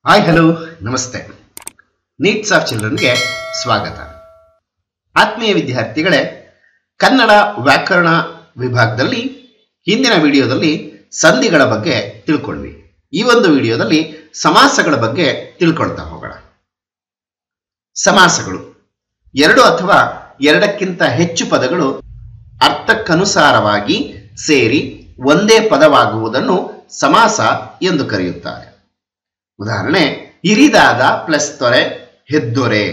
hi hello ನಮಸ್ತೆ needs of ಚಿಲ್ಡ್ರನ್ಗೆ ಸ್ವಾಗತ ಆತ್ಮೀಯ ವಿದ್ಯಾರ್ಥಿಗಳೇ ಕನ್ನಡ ವ್ಯಾಕರಣ ವಿಭಾಗದಲ್ಲಿ ಹಿಂದಿನ ವಿಡಿಯೋದಲ್ಲಿ ಸಂಧಿಗಳ ಬಗ್ಗೆ ತಿಳ್ಕೊಂಡ್ವಿ ಈ ಒಂದು ವಿಡಿಯೋದಲ್ಲಿ ಸಮಾಸಗಳ ಬಗ್ಗೆ ತಿಳ್ಕೊಳ್ತಾ ಹೋಗೋಣ ಸಮಾಸಗಳು ಎರಡು ಅಥವಾ ಎರಡಕ್ಕಿಂತ ಹೆಚ್ಚು ಪದಗಳು ಅರ್ಥಕ್ಕನುಸಾರವಾಗಿ ಸೇರಿ ಒಂದೇ ಪದವಾಗುವುದನ್ನು ಸಮಾಸ ಎಂದು ಕರೆಯುತ್ತಾರೆ ಉದಾಹರಣೆ ಹಿರಿದಾದ ಪ್ಲಸ್ ತೊರೆ ಹೆದ್ದೊರೆ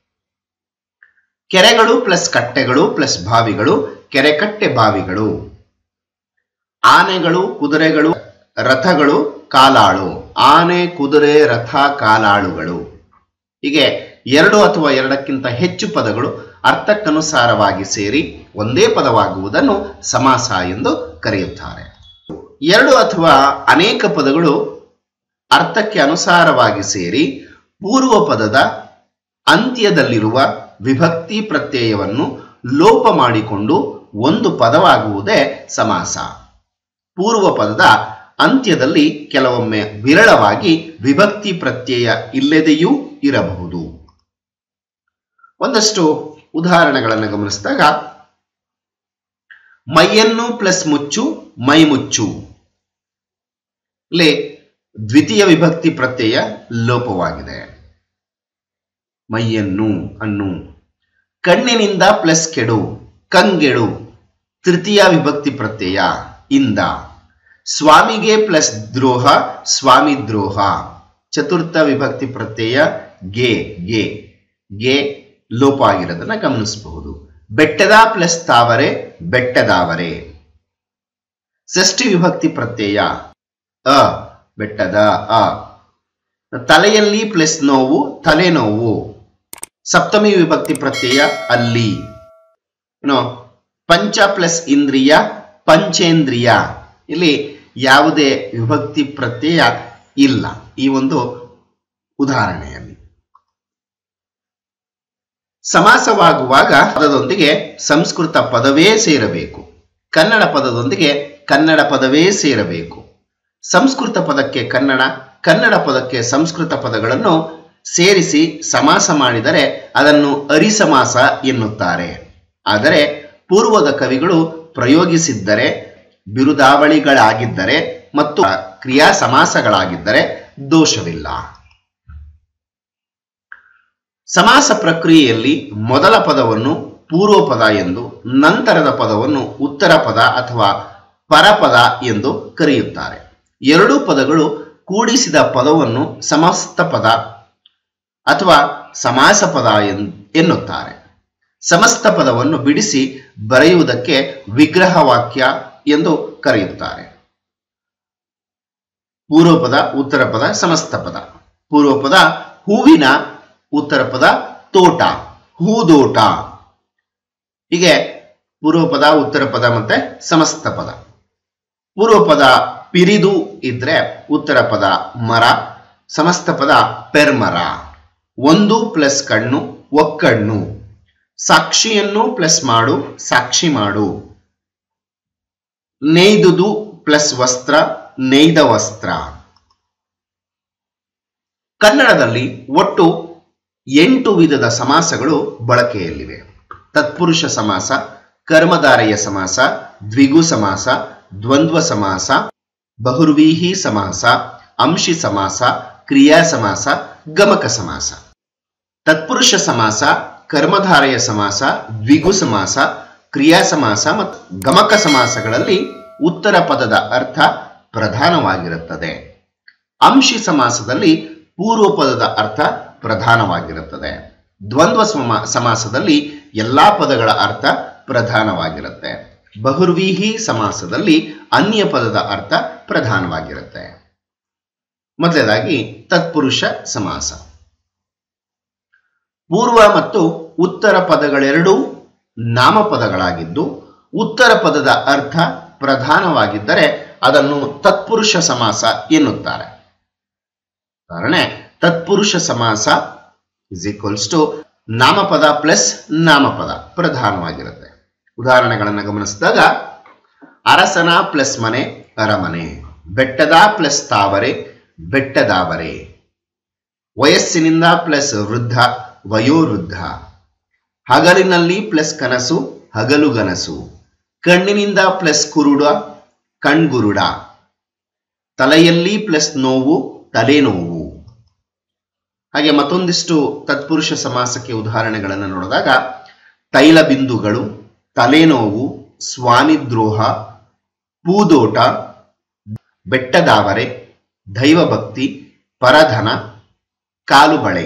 ಕೆರೆಗಳು ಪ್ಲಸ್ ಕಟ್ಟೆಗಳು ಪ್ಲಸ್ ಬಾವಿಗಳು ಕೆರೆಕಟ್ಟೆ ಬಾವಿಗಳು ಆನೆಗಳು ಕುದುರೆಗಳು ರಥಗಳು ಕಾಲಾಳು ಆನೆ ಕುದುರೆ ರಥ ಕಾಲಾಳುಗಳು ಹೀಗೆ ಎರಡು ಅಥವಾ ಎರಡಕ್ಕಿಂತ ಹೆಚ್ಚು ಪದಗಳು ಅರ್ಥಕ್ಕನುಸಾರವಾಗಿ ಸೇರಿ ಒಂದೇ ಪದವಾಗುವುದನ್ನು ಸಮಾಸ ಎಂದು ಕರೆಯುತ್ತಾರೆ ಎರಡು ಅಥವಾ ಅನೇಕ ಪದಗಳು ಅರ್ಥಕ್ಕೆ ಅನುಸಾರವಾಗಿ ಸೇರಿ ಪೂರ್ವ ಪದದ ಅಂತ್ಯದಲ್ಲಿರುವ ವಿಭಕ್ತಿ ಪ್ರತ್ಯಯವನ್ನು ಲೋಪ ಮಾಡಿಕೊಂಡು ಒಂದು ಪದವಾಗುವುದೇ ಸಮಾಸ ಪೂರ್ವ ಪದದ ಅಂತ್ಯದಲ್ಲಿ ಕೆಲವೊಮ್ಮೆ ವಿರಳವಾಗಿ ವಿಭಕ್ತಿ ಪ್ರತ್ಯಯ ಇಲ್ಲದೆಯೂ ಇರಬಹುದು ಒಂದಷ್ಟು ಉದಾಹರಣೆಗಳನ್ನು ಗಮನಿಸಿದಾಗ ಮೈಯನ್ನು ಪ್ಲಸ್ ಮುಚ್ಚು ಮೈ ಮುಚ್ಚು ಇಲ್ಲಿ ದ್ವಿತೀಯ ವಿಭಕ್ತಿ ಪ್ರತ್ಯಯ ಲೋಪವಾಗಿದೆ ಮೈಯನ್ನು ಅನ್ನು ಕಣ್ಣಿನಿಂದ ಪ್ಲಸ್ ಕೆಡು ಕಂಗೆಡು ತೃತೀಯ ವಿಭಕ್ತಿ ಪ್ರತ್ಯಯ ಇಂದ ಸ್ವಾಮಿಗೆ ಪ್ಲಸ್ ದ್ರೋಹ ಸ್ವಾಮಿ ದ್ರೋಹ ಚತುರ್ಥ ವಿಭಕ್ತಿ ಪ್ರತ್ಯಯ ಗೆ ಗೆ ಗೆ ಲೋಪ ಆಗಿರೋದನ್ನ ಗಮನಿಸಬಹುದು ಬೆಟ್ಟದ ಪ್ಲಸ್ ತಾವರೆ ಬೆಟ್ಟದಾವರೆ ಷಷ್ಠಿ ವಿಭಕ್ತಿ ಪ್ರತ್ಯಯ ಅ ಬೆಟ್ಟದ ಅ ತಲೆಯಲ್ಲಿ ಪ್ಲಸ್ ನೋವು ತಲೆನೋವು ಸಪ್ತಮಿ ವಿಭಕ್ತಿ ಪ್ರತ್ಯಯ ಅಲ್ಲಿ ಏನೋ ಪಂಚ ಪ್ಲಸ್ ಇಂದ್ರಿಯ ಪಂಚೇಂದ್ರಿಯ ಇಲ್ಲಿ ಯಾವುದೇ ವಿಭಕ್ತಿ ಪ್ರತ್ಯಯ ಇಲ್ಲ ಈ ಒಂದು ಉದಾಹರಣೆಯಲ್ಲಿ ಸಮಾಸವಾಗುವಾಗ ಪದದೊಂದಿಗೆ ಸಂಸ್ಕೃತ ಪದವೇ ಸೇರಬೇಕು ಕನ್ನಡ ಪದದೊಂದಿಗೆ ಕನ್ನಡ ಪದವೇ ಸೇರಬೇಕು ಸಂಸ್ಕೃತ ಪದಕ್ಕೆ ಕನ್ನಡ ಕನ್ನಡ ಪದಕ್ಕೆ ಸಂಸ್ಕೃತ ಪದಗಳನ್ನು ಸೇರಿಸಿ ಸಮಾಸ ಮಾಡಿದರೆ ಅದನ್ನು ಅರಿಸಮಾಸ ಎನ್ನುತ್ತಾರೆ ಆದರೆ ಪೂರ್ವದ ಕವಿಗಳು ಪ್ರಯೋಗಿಸಿದ್ದರೆ ಬಿರುದಾವಳಿಗಳಾಗಿದ್ದರೆ ಮತ್ತು ಕ್ರಿಯಾ ಸಮಾಸಗಳಾಗಿದ್ದರೆ ದೋಷವಿಲ್ಲ ಸಮಾಸ ಪ್ರಕ್ರಿಯೆಯಲ್ಲಿ ಮೊದಲ ಪದವನ್ನು ಪೂರ್ವ ಪದ ಎಂದು ನಂತರದ ಪದವನ್ನು ಉತ್ತರ ಪದ ಅಥವಾ ಪರಪದ ಎಂದು ಕರೆಯುತ್ತಾರೆ ಎರಡೂ ಪದಗಳು ಕೂಡಿಸಿದ ಪದವನ್ನು ಸಮಸ್ತ ಪದ ಅಥವಾ ಸಮಾಸ ಪದ ಎನ್ನುತ್ತಾರೆ ಸಮಸ್ತ ಪದವನ್ನು ಬಿಡಿಸಿ ಬರೆಯುವುದಕ್ಕೆ ವಿಗ್ರಹ ವಾಕ್ಯ ಎಂದು ಕರೆಯುತ್ತಾರೆ ಪೂರ್ವ ಪದ ಉತ್ತರ ಪದ ಸಮಸ್ತ ಪದ ಪೂರ್ವ ಪದ ಹೂವಿನ ಉತ್ತರ ಪದ ತೋಟ ಹೂದೋಟ ಹೀಗೆ ಪೂರ್ವ ಪದ ಉತ್ತರ ಪದ ಮತ್ತೆ ಸಮಸ್ತ ಪದ ಪೂರ್ವ ಪದ ಪಿರಿದು ಇದ್ರೆ ಉತ್ತರ ಪದ ಮರ ಸಮಸ್ತ ಪದ ಪೆರ್ಮರ ಒಂದು ಪ್ಲಸ್ ಕಣ್ಣು ಒಕ್ಕಣ್ಣು ಸಾಕ್ಷಿಯನ್ನು ಪ್ಲಸ್ ಮಾಡು ಸಾಕ್ಷಿ ಮಾಡು ನೇಯ್ದುದು ಪ್ಲಸ್ ವಸ್ತ್ರ ನೇಯ್ದ ವಸ್ತ್ರ ಕನ್ನಡದಲ್ಲಿ ಒಟ್ಟು ಎಂಟು ವಿಧದ ಸಮಾಸಗಳು ಬಳಕೆಯಲ್ಲಿವೆ ತತ್ಪುರುಷ ಸಮಾಸ ಕರ್ಮಧಾರೆಯ ಸಮಾಸ ದ್ವಿಗು ಸಮಾಸ ದ್ವಂದ್ವ ಸಮಾಸ ಬಹುರ್ವೀಹಿ ಸಮಾಸ ಅಂಶಿ ಸಮಾಸ ಕ್ರಿಯಾ ಸಮಾಸ ಗಮಕ ಸಮಾಸ ತತ್ಪುರುಷ ಸಮಾಸ ಕರ್ಮಧಾರೆಯ ಸಮಾಸ ದ್ವಿಗು ಸಮಾಸ ಕ್ರಿಯಾ ಸಮಾಸ ಮತ್ತು ಗಮಕ ಸಮಾಸಗಳಲ್ಲಿ ಉತ್ತರ ಪದದ ಅರ್ಥ ಪ್ರಧಾನವಾಗಿರುತ್ತದೆ ಅಂಶಿ ಸಮಾಸದಲ್ಲಿ ಪೂರ್ವ ಪದದ ಅರ್ಥ ಪ್ರಧಾನವಾಗಿರುತ್ತದೆ ದ್ವಂದ್ವ ಸಮಾಸದಲ್ಲಿ ಎಲ್ಲಾ ಪದಗಳ ಅರ್ಥ ಪ್ರಧಾನವಾಗಿರುತ್ತೆ ಬಹುರ್ವೀಹಿ ಸಮಾಸದಲ್ಲಿ ಅನ್ಯ ಪದದ ಅರ್ಥ ಪ್ರಧಾನವಾಗಿರುತ್ತೆ ಮೊದಲನೇದಾಗಿ ತತ್ಪುರುಷ ಸಮಾಸ ಪೂರ್ವ ಮತ್ತು ಉತ್ತರ ಪದಗಳೆರಡೂ ನಾಮಪದಗಳಾಗಿದ್ದು ಉತ್ತರ ಪದದ ಅರ್ಥ ಪ್ರಧಾನವಾಗಿದ್ದರೆ ಅದನ್ನು ತತ್ಪುರುಷ ಸಮಾಸ ಎನ್ನುತ್ತಾರೆ ಕಾರಣ ತತ್ಪುರುಷ ಸಮಾಸ ಇಸ್ ಈಕ್ವಲ್ಸ್ ಟು ನಾಮಪದ ಪ್ಲಸ್ ನಾಮಪದ ಪ್ರಧಾನವಾಗಿರುತ್ತೆ ಉದಾಹರಣೆಗಳನ್ನು ಗಮನಿಸಿದಾಗ ಅರಸನ ಪ್ಲಸ್ ಮನೆ ಅರಮನೆ ಬೆಟ್ಟದ ಪ್ಲಸ್ ತಾವರೆ ಬೆಟ್ಟದಾವರೆ ವಯಸ್ಸಿನಿಂದ ಪ್ಲಸ್ ವೃದ್ಧ ವಯೋವೃದ್ಧ ಹಗಲಿನಲ್ಲಿ ಪ್ಲಸ್ ಕನಸು ಹಗಲುಗನಸು ಕಣ್ಣಿನಿಂದ ಪ್ಲಸ್ ಕುರುಡ ಕಣ್ಗುರುಡ ತಲೆಯಲ್ಲಿ ಪ್ಲಸ್ ನೋವು ತಲೆನೋವು ಹಾಗೆ ಮತ್ತೊಂದಿಷ್ಟು ತತ್ಪುರುಷ ಸಮಾಸಕ್ಕೆ ಉದಾಹರಣೆಗಳನ್ನು ನೋಡಿದಾಗ ತೈಲ ಬಿಂದುಗಳು ತಲೆನೋವು ಸ್ವಾಮಿದ್ರೋಹ ಪೂದೋಟ ಬೆಟ್ಟದಾವರೆ ದೈವಭಕ್ತಿ ಪರಧನ ಕಾಲುಬಳೆ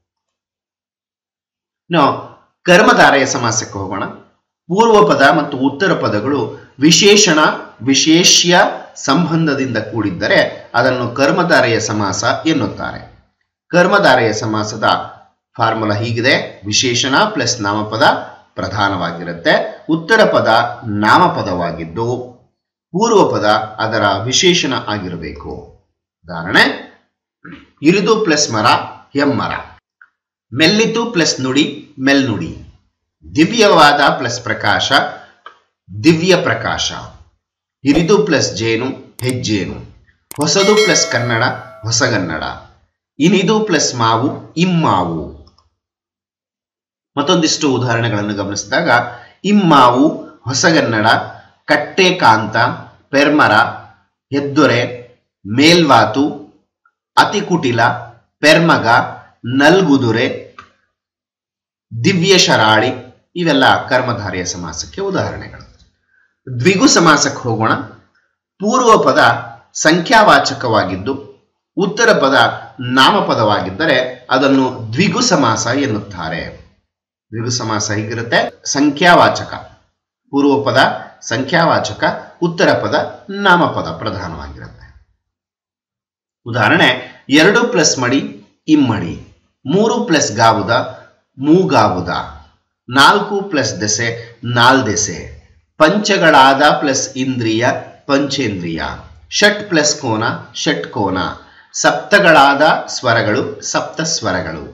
ಇನ್ನು ಕರ್ಮಧಾರೆಯ ಸಮಾಸಕ್ಕೆ ಹೋಗೋಣ ಪೂರ್ವ ಪದ ಮತ್ತು ಉತ್ತರ ಪದಗಳು ವಿಶೇಷಣ ವಿಶೇಷ್ಯ ಸಂಬಂಧದಿಂದ ಕೂಡಿದ್ದರೆ ಅದನ್ನು ಕರ್ಮಧಾರೆಯ ಸಮಾಸ ಎನ್ನುತ್ತಾರೆ ಕರ್ಮಧಾರೆಯ ಸಮಾಸದ ಫಾರ್ಮುಲಾ ಹೀಗಿದೆ ವಿಶೇಷಣ ಪ್ಲಸ್ ನಾಮಪದ ಪ್ರಧಾನವಾಗಿರುತ್ತೆ ಉತ್ತರ ಪದ ನಾಮಪದವಾಗಿದ್ದು ಪೂರ್ವ ಪದ ಅದರ ವಿಶೇಷಣ ಆಗಿರಬೇಕು ಉದಾಹರಣೆ ಇರಿದು ಪ್ಲಸ್ ಮರ ಹೆಮ್ಮರ ಮೆಲ್ಲಿತು ಪ್ಲಸ್ ನುಡಿ ಮೆಲ್ನುಡಿ ದಿವ್ಯವಾದ ಪ್ಲಸ್ ಪ್ರಕಾಶ ದಿವ್ಯ ಪ್ರಕಾಶ ಹಿರಿದು ಪ್ಲಸ್ ಜೇನು ಹೆಜ್ಜೇನು ಹೊಸದು ಪ್ಲಸ್ ಕನ್ನಡ ಹೊಸಗನ್ನಡ ಇನಿದು ಪ್ಲಸ್ ಮಾವು ಇಮ್ಮಾವು ಮತ್ತೊಂದಿಷ್ಟು ಉದಾಹರಣೆಗಳನ್ನು ಗಮನಿಸಿದಾಗ ಇಮ್ಮಾವು ಹೊಸಗನ್ನಡ ಕಟ್ಟೆಕಾಂತ ಪೆರ್ಮರ ಹೆದ್ದೊರೆ ಮೇಲ್ವಾತು ಅತಿಕುಟಿಲ ಪೆರ್ಮಗ ನಲ್ಗುದುರೆ ದಿವ್ಯ ಶರಾಳಿ ಇವೆಲ್ಲ ಕರ್ಮಧಾರೆಯ ಸಮಾಸಕ್ಕೆ ಉದಾಹರಣೆಗಳು ದ್ವಿಗು ಸಮಾಸಕ್ಕೆ ಹೋಗೋಣ ಪೂರ್ವ ಪದ ಸಂಖ್ಯಾವಾಚಕವಾಗಿದ್ದು ಉತ್ತರ ಪದ ನಾಮಪದವಾಗಿದ್ದರೆ ಅದನ್ನು ದ್ವಿಗು ಸಮಾಸ ಎನ್ನುತ್ತಾರೆ ದ್ವಿಗು ಸಮಾಸ ಹೀಗಿರುತ್ತೆ ಸಂಖ್ಯಾವಾಚಕ ಪೂರ್ವ ಪದ ಸಂಖ್ಯಾವಾಚಕ ಉತ್ತರ ಪದ ನಾಮಪದ ಪ್ರಧಾನವಾಗಿರುತ್ತೆ ಉದಾಹರಣೆ ಎರಡು ಪ್ಲಸ್ ಮಡಿ ಇಮ್ಮಡಿ ಮೂರು ಪ್ಲಸ್ ಗಾವುದ ಮೂಗಾವುದ ನಾಲ್ಕು ಪ್ಲಸ್ ದೆಸೆ ನಾಲ್ದೆಸೆ ಪಂಚಗಳಾದ ಪ್ಲಸ್ ಇಂದ್ರಿಯ ಪಂಚೇಂದ್ರಿಯ ಷಟ್ ಪ್ಲಸ್ ಕೋನ ಷಟ್ ಕೋನ ಸಪ್ತಗಳಾದ ಸ್ವರಗಳು ಸಪ್ತ ಸ್ವರಗಳು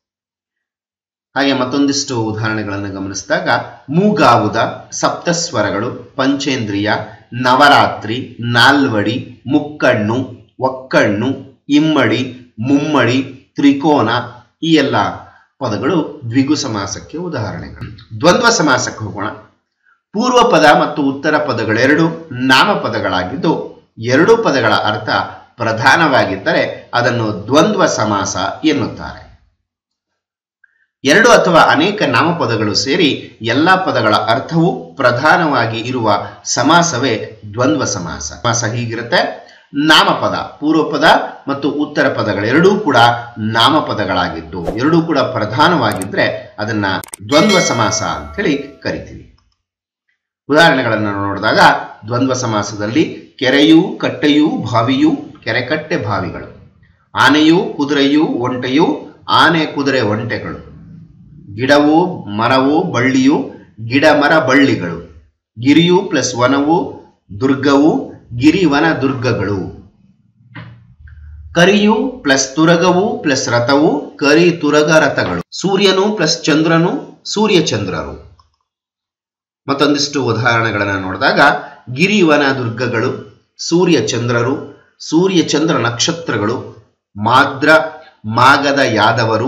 ಹಾಗೆ ಮತ್ತೊಂದಿಷ್ಟು ಉದಾಹರಣೆಗಳನ್ನು ಗಮನಿಸಿದಾಗ ಮೂಗಾವುದ ಸಪ್ತ ಸ್ವರಗಳು ಪಂಚೇಂದ್ರಿಯ ನವರಾತ್ರಿ ನಾಲ್ವಡಿ ಮುಕ್ಕಣ್ಣು ಒಕ್ಕಣ್ಣು ಇಮ್ಮಡಿ ಮುಮ್ಮಡಿ ತ್ರಿಕೋನ ಈ ಎಲ್ಲ ಪದಗಳು ದ್ವಿಗು ಸಮಾಸಕ್ಕೆ ಉದಾಹರಣೆಗಳು ದ್ವಂದ್ವ ಸಮಾಸಕ್ಕೆ ಹೋಗೋಣ ಪೂರ್ವ ಪದ ಮತ್ತು ಉತ್ತರ ಪದಗಳೆರಡು ನಾಮಪದಗಳಾಗಿದ್ದು ಎರಡು ಪದಗಳ ಅರ್ಥ ಪ್ರಧಾನವಾಗಿದ್ದರೆ ಅದನ್ನು ದ್ವಂದ್ವ ಸಮಾಸ ಎನ್ನುತ್ತಾರೆ ಎರಡು ಅಥವಾ ಅನೇಕ ನಾಮಪದಗಳು ಸೇರಿ ಎಲ್ಲ ಪದಗಳ ಅರ್ಥವು ಪ್ರಧಾನವಾಗಿ ಇರುವ ಸಮಾಸವೇ ದ್ವಂದ್ವ ಸಮಾಸ ಸಮಾಸ ಹೀಗಿರುತ್ತೆ ನಾಮಪದ ಪೂರ್ವ ಪದ ಮತ್ತು ಉತ್ತರ ಪದಗಳೆರಡೂ ಕೂಡ ನಾಮಪದಗಳಾಗಿದ್ದು ಎರಡೂ ಕೂಡ ಪ್ರಧಾನವಾಗಿದ್ರೆ ಅದನ್ನ ದ್ವಂದ್ವ ಸಮಾಸ ಅಂತೇಳಿ ಕರಿತೀವಿ ಉದಾಹರಣೆಗಳನ್ನು ನೋಡಿದಾಗ ದ್ವಂದ್ವ ಸಮಾಸದಲ್ಲಿ ಕೆರೆಯೂ ಕಟ್ಟೆಯೂ ಬಾವಿಯೂ ಕೆರೆಕಟ್ಟೆ ಬಾವಿಗಳು ಆನೆಯೂ ಕುದುರೆಯೂ ಒಂಟೆಯೂ ಆನೆ ಕುದುರೆ ಒಂಟೆಗಳು ಗಿಡವೂ ಮರವೂ ಬಳ್ಳಿಯೂ ಗಿಡ ಮರ ಬಳ್ಳಿಗಳು ಗಿರಿಯು ಪ್ಲಸ್ ವನವು ದುರ್ಗವು ಗಿರಿವನ ದುರ್ಗಗಳು ಕರಿಯು ಪ್ಲಸ್ ತುರಗವು ಪ್ಲಸ್ ರಥವು ಕರಿ ತುರಗ ರಥಗಳು ಸೂರ್ಯನು ಪ್ಲಸ್ ಚಂದ್ರನು ಸೂರ್ಯ ಚಂದ್ರರು ಮತ್ತೊಂದಿಷ್ಟು ಉದಾಹರಣೆಗಳನ್ನು ನೋಡಿದಾಗ ಗಿರಿವನ ದುರ್ಗಗಳು ಸೂರ್ಯ ಚಂದ್ರರು ಸೂರ್ಯ ಚಂದ್ರ ನಕ್ಷತ್ರಗಳು ಮಾದ್ರ ಮಾಗದ ಯಾದವರು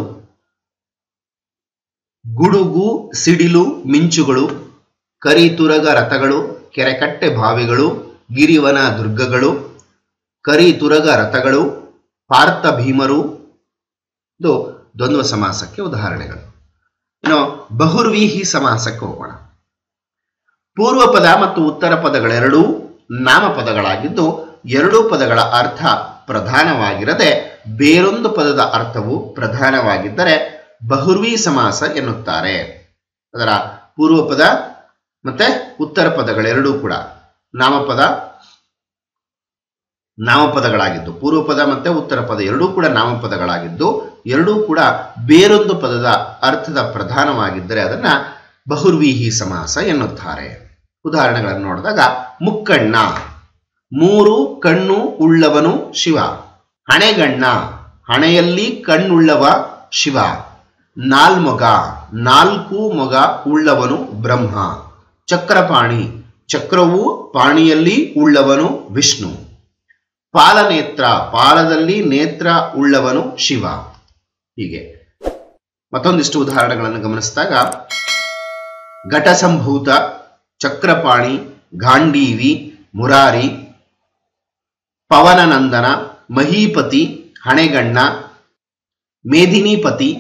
ಗುಡುಗು ಸಿಡಿಲು ಮಿಂಚುಗಳು ಕರಿತುರಗ ರಥಗಳು ಕೆರೆಕಟ್ಟೆ ಬಾವಿಗಳು ಗಿರಿವನ ದುರ್ಗಗಳು ಕರಿತುರಗ ರಥಗಳು ಪಾರ್ಥ ಭೀಮರು ಇದು ದ್ವಂದ್ವ ಸಮಾಸಕ್ಕೆ ಉದಾಹರಣೆಗಳು ಇನ್ನು ಬಹುರ್ವೀಹಿ ಸಮಾಸಕ್ಕೆ ಹೋಗೋಣ ಪೂರ್ವ ಪದ ಮತ್ತು ಉತ್ತರ ಪದಗಳೆರಡೂ ನಾಮಪದಗಳಾಗಿದ್ದು ಎರಡೂ ಪದಗಳ ಅರ್ಥ ಪ್ರಧಾನವಾಗಿರದೆ ಬೇರೊಂದು ಪದದ ಅರ್ಥವು ಪ್ರಧಾನವಾಗಿದ್ದರೆ ಬಹುರ್ವಿ ಸಮಾಸ ಎನ್ನುತ್ತಾರೆ ಅದರ ಪೂರ್ವ ಪದ ಮತ್ತೆ ಉತ್ತರ ಪದಗಳೆರಡೂ ಕೂಡ ನಾಮಪದ ನಾಮಪದಗಳಾಗಿದ್ದು ಪೂರ್ವ ಪದ ಮತ್ತೆ ಉತ್ತರ ಪದ ಎರಡೂ ಕೂಡ ನಾಮಪದಗಳಾಗಿದ್ದು ಎರಡೂ ಕೂಡ ಬೇರೊಂದು ಪದದ ಅರ್ಥದ ಪ್ರಧಾನವಾಗಿದ್ದರೆ ಅದನ್ನ ಬಹುರ್ವೀಹಿ ಸಮಾಸ ಎನ್ನುತ್ತಾರೆ ಉದಾಹರಣೆಗಳನ್ನು ನೋಡಿದಾಗ ಮುಕ್ಕಣ್ಣ ಮೂರು ಕಣ್ಣು ಉಳ್ಳವನು ಶಿವ ಹಣೆಗಣ್ಣ ಹಣೆಯಲ್ಲಿ ಕಣ್ಣುಳ್ಳವ ಶಿವ ನಾಲ್ಮೊಗ ನಾಲ್ಕು ಮೊಗ ಉಳ್ಳವನು ಬ್ರಹ್ಮ ಚಕ್ರಪಾಣಿ ಚಕ್ರವು ಪಾಣಿಯಲ್ಲಿ ಉಳ್ಳವನು ವಿಷ್ಣು ಪಾಲನೇತ್ರ ಪಾಲದಲ್ಲಿ ನೇತ್ರ ಉಳ್ಳವನು ಶಿವ ಹೀಗೆ ಮತ್ತೊಂದಿಷ್ಟು ಉದಾಹರಣೆಗಳನ್ನು ಗಮನಿಸಿದಾಗ ಘಟಸಂಭೂತ ಚಕ್ರಪಾಣಿ ಗಾಂಡೀವಿ ಮುರಾರಿ ಪವನನಂದನ ಮಹೀಪತಿ ಹಣೆಗಣ್ಣ ಮೇದಿನಿಪತಿ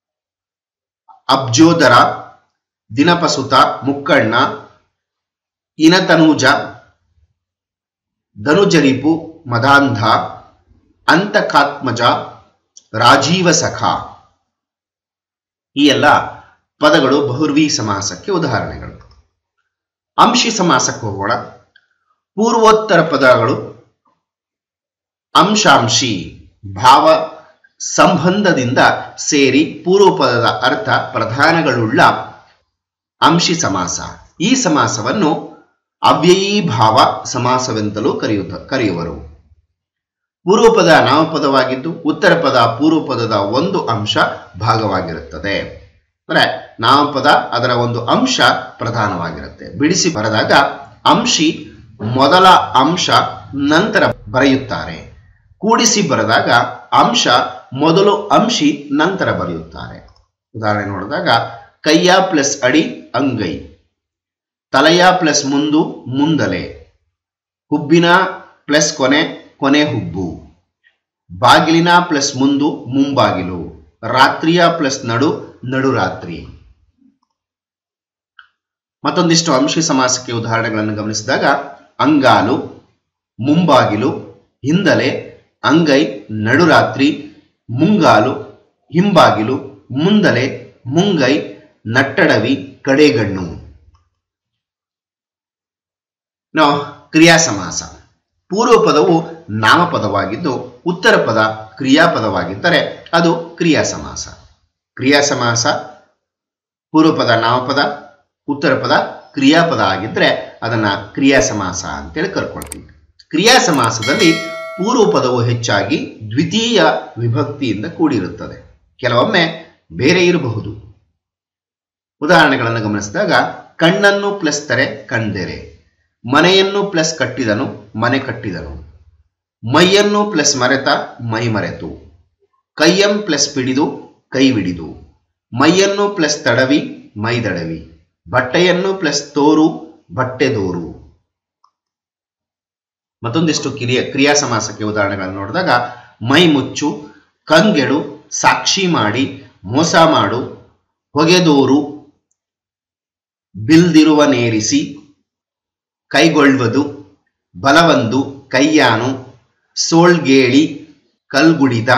ಅಬ್ಜೋದರ ದಿನಪಸುತ ಮುಕ್ಕಣ್ಣ ಇನತನೂಜ ಧನುಜರಿಪು ಮದಾಂಧ ಅಂತಕಾತ್ಮಜ ರಾಜೀವ ಸಖ ಈ ಎಲ್ಲ ಪದಗಳು ಬಹುರ್ವಿ ಸಮಾಸಕ್ಕೆ ಉದಾಹರಣೆಗಳು ಅಂಶಿ ಸಮಾಸಕ್ಕೆ ಹೋಗೋಣ ಪೂರ್ವೋತ್ತರ ಪದಗಳು ಅಂಶಾಂಶಿ ಭಾವ ಸಂಬಂಧದಿಂದ ಸೇರಿ ಪೂರ್ವ ಪದದ ಅರ್ಥ ಪ್ರಧಾನಗಳುಳ್ಳ ಅಂಶಿ ಸಮಾಸ ಈ ಸಮಾಸವನ್ನು ಅವ್ಯಯೀಭಾವ ಸಮಾಸವೆಂತಲೂ ಕರೆಯುತ್ತ ಕರೆಯುವರು ಪೂರ್ವ ಪದ ನಾಮಪದವಾಗಿದ್ದು ಉತ್ತರ ಪದ ಪೂರ್ವ ಪದದ ಒಂದು ಅಂಶ ಭಾಗವಾಗಿರುತ್ತದೆ ಅಂದ್ರೆ ನಾಮಪದ ಅದರ ಒಂದು ಅಂಶ ಪ್ರಧಾನವಾಗಿರುತ್ತೆ ಬಿಡಿಸಿ ಬರೆದಾಗ ಅಂಶಿ ಮೊದಲ ಅಂಶ ನಂತರ ಬರೆಯುತ್ತಾರೆ ಕೂಡಿಸಿ ಬರೆದಾಗ ಅಂಶ ಮೊದಲು ಅಂಶಿ ನಂತರ ಬರೆಯುತ್ತಾರೆ ಉದಾಹರಣೆ ನೋಡಿದಾಗ ಕೈಯ ಪ್ಲಸ್ ಅಡಿ ಅಂಗೈ ತಲೆಯ ಪ್ಲಸ್ ಮುಂದು ಮುಂದಲೆ ಹುಬ್ಬಿನ ಪ್ಲಸ್ ಕೊನೆ ಕೊನೆ ಹುಬ್ಬು ಬಾಗಿಲಿನ ಪ್ಲಸ್ ಮುಂದು ಮುಂಬಾಗಿಲು ರಾತ್ರಿಯ ಪ್ಲಸ್ ನಡು ನಡುರಾತ್ರಿ ಮತ್ತೊಂದಿಷ್ಟು ಅಂಶಿ ಸಮಾಸಕ್ಕೆ ಉದಾಹರಣೆಗಳನ್ನು ಗಮನಿಸಿದಾಗ ಅಂಗಾಲು ಮುಂಬಾಗಿಲು ಹಿಂದಲೆ ಅಂಗೈ ನಡುರಾತ್ರಿ ಮುಂಗಾಲು ಹಿಂಬಾಗಿಲು ಮುಂದಲೆ ಮುಂಗೈ ನಟ್ಟಡವಿ ಕಡೆಗಣ್ಣು ನಾವು ಕ್ರಿಯಾ ಸಮಾಸ ಪೂರ್ವ ಪದವು ನಾಮಪದವಾಗಿದ್ದು ಉತ್ತರ ಪದ ಕ್ರಿಯಾಪದವಾಗಿದ್ದರೆ ಅದು ಕ್ರಿಯಾ ಸಮಾಸ ಕ್ರಿಯಾ ಸಮಾಸ ಪೂರ್ವ ಪದ ನಾಮಪದ ಉತ್ತರ ಪದ ಕ್ರಿಯಾಪದ ಆಗಿದ್ರೆ ಅದನ್ನ ಕ್ರಿಯಾ ಸಮಾಸ ಅಂತೇಳಿ ಕರ್ಕೊಳ್ತೀವಿ ಕ್ರಿಯಾ ಸಮಾಸದಲ್ಲಿ ಪೂರ್ವ ಪದವು ಹೆಚ್ಚಾಗಿ ದ್ವಿತೀಯ ವಿಭಕ್ತಿಯಿಂದ ಕೂಡಿರುತ್ತದೆ ಕೆಲವೊಮ್ಮೆ ಬೇರೆ ಇರಬಹುದು ಉದಾಹರಣೆಗಳನ್ನು ಗಮನಿಸಿದಾಗ ಕಣ್ಣನ್ನು ಪ್ಲಸ್ tere ಕಣ್ದೆರೆ ಮನೆಯನ್ನು ಪ್ಲಸ್ ಕಟ್ಟಿದನು ಮನೆ ಕಟ್ಟಿದನು ಮೈಯನ್ನು ಪ್ಲಸ್ ಮರೆತ ಮೈ ಮರೆತು ಕೈಯಂ ಪ್ಲಸ್ ಪಿಡಿದು ಕೈ ಬಿಡಿದು ಮೈಯನ್ನು ಪ್ಲಸ್ ತಡವಿ ಮೈ ದಡವಿ ಬಟ್ಟೆಯನ್ನು ಪ್ಲಸ್ ತೋರು ಬಟ್ಟೆ ದೋರು ಮತ್ತೊಂದಿಷ್ಟು ಕಿರಿಯ ಕ್ರಿಯಾ ಸಮಾಸಕ್ಕೆ ಉದಾಹರಣೆಗಳನ್ನು ನೋಡಿದಾಗ ಮೈ ಮುಚ್ಚು ಕಂಗೆಡು ಸಾಕ್ಷಿ ಮಾಡಿ ಮೋಸ ಮಾಡು ಹೊಗೆದೋರು ಬಿಲ್ದಿರುವ ನೇರಿಸಿ ಕೈಗೊಳ್ಳುವುದು ಬಲವಂದು ಕೈಯಾನು ಸೋಳ್ಗೇಳಿ ಕಲ್ಗುಡಿದ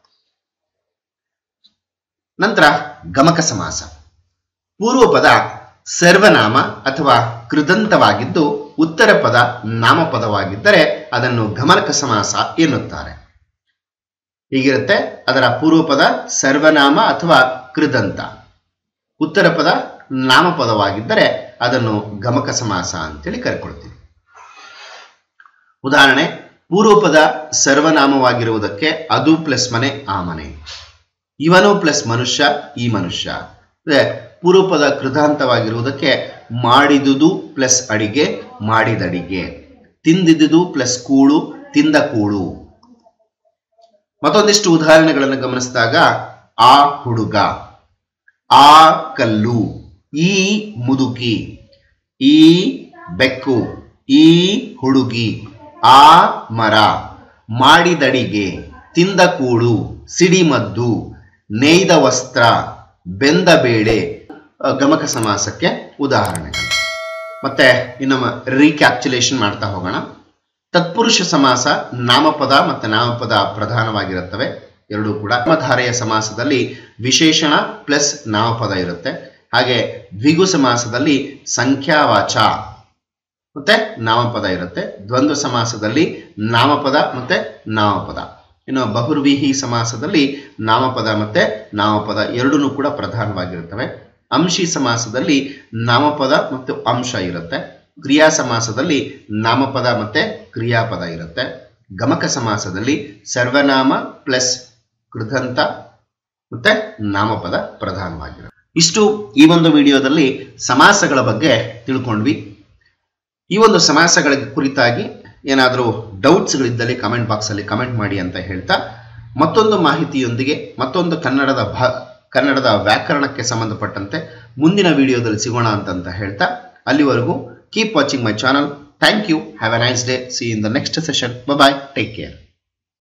ನಂತರ ಗಮಕ ಸಮಾಸ ಪೂರ್ವ ಪದ ಸರ್ವನಾಮ ಅಥವಾ ಕೃದಂತವಾಗಿದ್ದು ಉತ್ತರ ಪದ ನಾಮಪದವಾಗಿದ್ದರೆ ಅದನ್ನು ಗಮನಕ ಸಮಾಸ ಎನ್ನುತ್ತಾರೆ ಹೀಗಿರುತ್ತೆ ಅದರ ಪೂರ್ವ ಪದ ಸರ್ವನಾಮ ಅಥವಾ ಕೃದಂತ ಉತ್ತರ ಪದ ನಾಮಪದವಾಗಿದ್ದರೆ ಅದನ್ನು ಗಮಕ ಸಮಾಸ ಅಂತೇಳಿ ಕರೆಕೊಳ್ತೀವಿ ಉದಾಹರಣೆ ಪೂರ್ವ ಪದ ಸರ್ವನಾಮವಾಗಿರುವುದಕ್ಕೆ ಅದು ಪ್ಲಸ್ ಮನೆ ಆ ಮನೆ ಇವನು ಪ್ಲಸ್ ಮನುಷ್ಯ ಈ ಮನುಷ್ಯ ಅಂದ್ರೆ ಪೂರ್ವಪದ ಕೃತಾಂತವಾಗಿರುವುದಕ್ಕೆ ಮಾಡಿದುದು ಪ್ಲಸ್ ಅಡಿಗೆ ಮಾಡಿದಡಿಗೆ ತಿಂದಿದುದು ಪ್ಲಸ್ ಕೂಳು ತಿಂದ ಕೂಳು ಮತ್ತೊಂದಿಷ್ಟು ಉದಾಹರಣೆಗಳನ್ನು ಗಮನಿಸಿದಾಗ ಆ ಹುಡುಗ ಆ ಕಲ್ಲು ಈ ಮುದುಕಿ ಈ ಬೆಕ್ಕು ಈ ಹುಡುಗಿ ಆ ಮರ ಮಾಡಿದಡಿಗೆ ತಿಂದ ಕೂಳು ಸಿಡಿಮದ್ದು ನೇಯ್ದ ವಸ್ತ್ರ ಬೆಂದ ಬೇಳೆ ಅ, ಗಮಕ ಸಮಾಸಕ್ಕೆ ಉದಾಹರಣೆಗಳು ಮತ್ತೆ ಇನ್ನೊಮ್ಮೆ ರೀಕ್ಯಾಪ್ಚುಲೇಷನ್ ಮಾಡ್ತಾ ಹೋಗೋಣ ತತ್ಪುರುಷ ಸಮಾಸ ನಾಮಪದ ಮತ್ತು ನಾಮಪದ ಪ್ರಧಾನವಾಗಿರುತ್ತವೆ ಎರಡೂ ಕೂಡ ನಾಮಧಾರೆಯ ಸಮಾಸದಲ್ಲಿ ವಿಶೇಷಣ ಪ್ಲಸ್ ನಾಮಪದ ಇರುತ್ತೆ ಹಾಗೆ ದ್ವಿಗು ಸಮಾಸದಲ್ಲಿ ಸಂಖ್ಯಾವಾಚ ಮತ್ತೆ ನಾಮಪದ ಇರುತ್ತೆ ದ್ವಂದ್ವ ಸಮಾಸದಲ್ಲಿ ನಾಮಪದ ಮತ್ತೆ ನಾಮಪದ ಇನ್ನು ಬಹುರ್ವಿಹಿ ಸಮಾಸದಲ್ಲಿ ನಾಮಪದ ಮತ್ತೆ ನಾಮಪದ ಎರಡೂ ಕೂಡ ಪ್ರಧಾನವಾಗಿರುತ್ತವೆ ಅಂಶಿ ಸಮಾಸದಲ್ಲಿ ನಾಮಪದ ಮತ್ತು ಅಂಶ ಇರುತ್ತೆ ಕ್ರಿಯಾ ಸಮಾಸದಲ್ಲಿ ನಾಮಪದ ಮತ್ತೆ ಕ್ರಿಯಾಪದ ಇರುತ್ತೆ ಗಮಕ ಸಮಾಸದಲ್ಲಿ ಸರ್ವನಾಮ ಪ್ಲಸ್ ಕೃದಂತ ಮತ್ತೆ ನಾಮಪದ ಪ್ರಧಾನವಾಗಿರುತ್ತೆ ಇಷ್ಟು ಈ ಒಂದು ವಿಡಿಯೋದಲ್ಲಿ ಸಮಾಸಗಳ ಬಗ್ಗೆ ತಿಳ್ಕೊಂಡ್ವಿ ಈ ಒಂದು ಸಮಾಸಗಳ ಕುರಿತಾಗಿ ಏನಾದರೂ ಡೌಟ್ಸ್ಗಳಿದ್ದಲ್ಲಿ ಕಮೆಂಟ್ ಬಾಕ್ಸಲ್ಲಿ ಕಮೆಂಟ್ ಮಾಡಿ ಅಂತ ಹೇಳ್ತಾ ಮತ್ತೊಂದು ಮಾಹಿತಿಯೊಂದಿಗೆ ಮತ್ತೊಂದು ಕನ್ನಡದ ಭಾ ಕನ್ನಡದ ವ್ಯಾಕರಣಕ್ಕೆ ಸಂಬಂಧಪಟ್ಟಂತೆ ಮುಂದಿನ ವಿಡಿಯೋದಲ್ಲಿ ಸಿಗೋಣ ಅಂತಂತ ಹೇಳ್ತಾ ಅಲ್ಲಿವರೆಗೂ keep watching my channel thank you have a nice day see in the next session bye take care